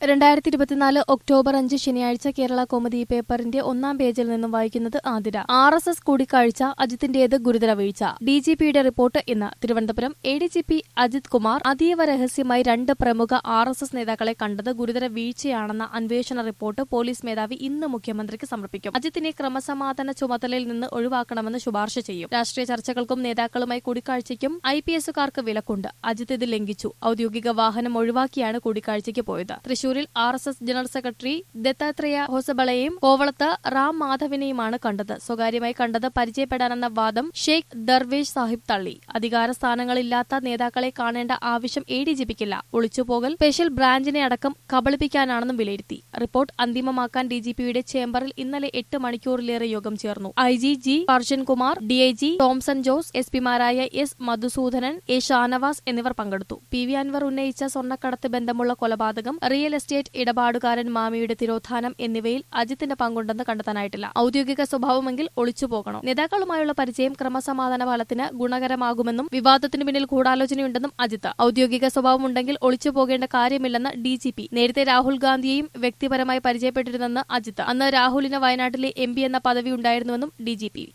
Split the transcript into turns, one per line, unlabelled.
രണ്ടായിരത്തി ഇരുപത്തിനാല് ഒക്ടോബർ അഞ്ച് ശനിയാഴ്ച കേരള കോമഡി പേപ്പറിന്റെ ഒന്നാം പേജിൽ നിന്നും വായിക്കുന്നത് ആതിര ആർ എസ് എസ് കൂടിക്കാഴ്ച അജിത്തിന്റേത് ഗുരുതര വീഴ്ച ഡി ജി പിയുടെ റിപ്പോർട്ട് ഇന്ന് Thiruvananthapuram A D G P Ajith Kumar അതീവ രഹസ്യമായി രണ്ട് പ്രമുഖ ആർ എസ് എസ് നേതാക്കളെ കണ്ടത് ഗുരുതര വീഴ്ചയാണെന്ന അന്വേഷണ റിപ്പോർട്ട് പോലീസ് മേധാവി ഇന്ന് മുഖ്യമന്ത്രിക്ക് സമർപ്പിക്കും അജിത്തിനെ ക്രമസമാധാന ചുമതലയിൽ നിന്ന് ഒഴിവാക്കണമെന്ന് ശുപാർശ ചെയ്യും രാഷ്ട്രീയ ചർച്ചകൾക്കും നേതാക്കളുമായി കൂടിക്കാഴ്ചയ്ക്കും ഐ പി എസുകാർക്ക് വിലക്കുണ്ട് അജിത്ത് ഇത് ലംഘിച്ചു ഔദ്യോഗിക വാഹനം ഒഴിവാക്കിയാണ് കൂടിക്കാഴ്ചയ്ക്ക് പോയത് തൃശൂരിൽ R S S general secretary Dattatreya ഹോസബളയെയും കോവളത്ത് റാം മാധവിനെയുമാണ് കണ്ടത് സ്വകാര്യമായി കണ്ടത് പരിചയപ്പെടാനെന്ന വാദം ഷെയ്ഖ് ദർവേഷ് സാഹിബ് തള്ളി അധികാര സ്ഥാനങ്ങളില്ലാത്ത നേതാക്കളെ കാണേണ്ട ആവശ്യം എ ഡി ജിപിക്കില്ല ഒളിച്ചുപോകൽ സ്പെഷ്യൽ ബ്രാഞ്ചിനെ അടക്കം കബളിപ്പിക്കാനാണെന്നും വിലയിരുത്തി റിപ്പോർട്ട് അന്തിമമാക്കാൻ ഡി ജി പിയുടെ ചേംബറിൽ ഇന്നലെ എട്ട് മണിക്കൂറിലേറെ യോഗം ചേർന്നു I G G Arjun Kumar D I G Thomson Jose S പിമാരായ എസ് മധുസൂദനൻ എ ഷാനവാസ് എന്നിവർ പങ്കെടുത്തു പി വി അൻവർ ഉന്നയിച്ച സ്വർണ്ണക്കടത്ത് ബന്ധമുള്ള കൊലപാതകം റിയൽ എസ്റ്റേറ്റ് ഇടപാടുകാരൻ മാമിയുടെ തിരോധാനം എന്നിവയിൽ അജിത്തിന്റെ പങ്കുണ്ടെന്ന് കണ്ടെത്താനായിട്ടില്ല ഔദ്യോഗിക സ്വഭാവമെങ്കിൽ ഒളിച്ചുപോകണം നേതാക്കളുമായുള്ള പരിചയം ക്രമസമാധാന ഫലത്തിന് ഗുണകരമാകുമെന്നും വിവാദത്തിന് പിന്നിൽ ഗൂഢാലോചനയുണ്ടെന്നും അജിത്ത് ഔദ്യോഗിക സ്വഭാവമുണ്ടെങ്കിൽ ഒളിച്ചു പോകേണ്ട കാര്യമില്ലെന്ന് ഡി ജി പി നേരത്തെ രാഹുൽ ഗാന്ധിയെയും വ്യക്തിപരമായി പരിചയപ്പെട്ടിരുന്നെന്ന് അജിത്ത് അന്ന് രാഹുലിന് വയനാട്ടിലെ എം പി എന്ന പദവി ഉണ്ടായിരുന്നുവെന്നും ഡി ജി പി